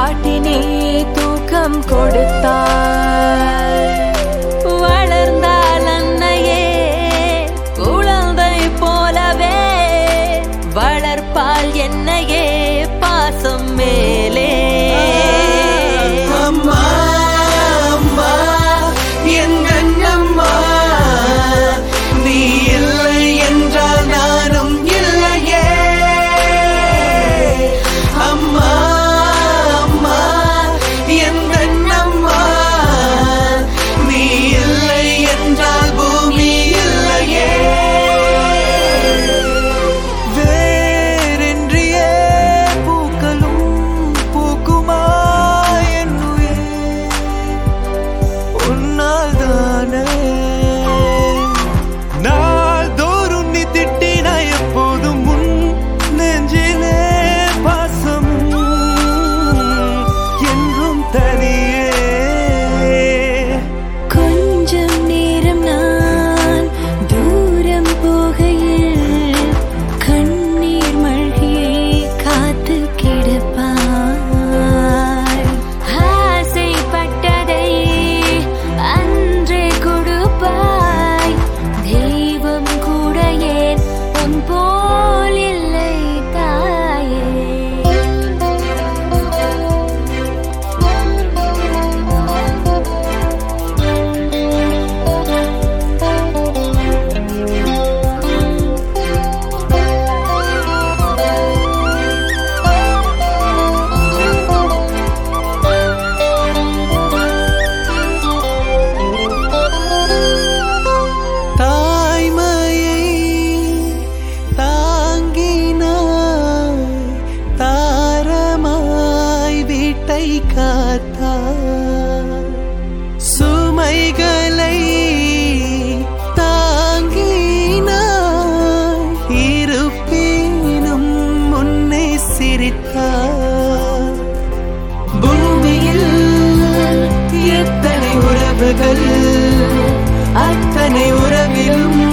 காட்டி நீ தூக்கம் கொடுத்தாய் வளர்ந்தால் அன்னையே குழந்தை போலவே வளர்ப்பால் என்னையே பாசம் மேலே அம்மா அம்மா என் கண்ணம்மா நீ இல்லை என்றால் நானும் இல்லையே அம்மா அம்மா என் கண்ணம்மா நீ இல்லை என்றால் பூமி இல்லையே வேறின்றியே பூக்களும் பூக்குமா என் உயிர் உன்னால் தானே நாள்தோறும் நீ திட்டினா எப்போதும் முன் நெஞ்சிலே பாசம் என்றும் தனியே கொஞ்சம் நேரம் நான் தூரம் போகையில் கண்ணீர் மழ்கியை காத்து கிடப்பாய் ஆசைப்பட்டதை அன்றே கொடுப்பாய் தெய்வம் கூட ஏன் உன் போல் இல்லை தாய்மையை தாங்கினாய் தாரமாய் வீட்டை காத்தாய் சுமைகளை தாங்கினாய் இருப்பினும் முன்னே சிரித்தாய் பூமியில் எத்தனை உறவுகள் அத்தனை உறவிலும்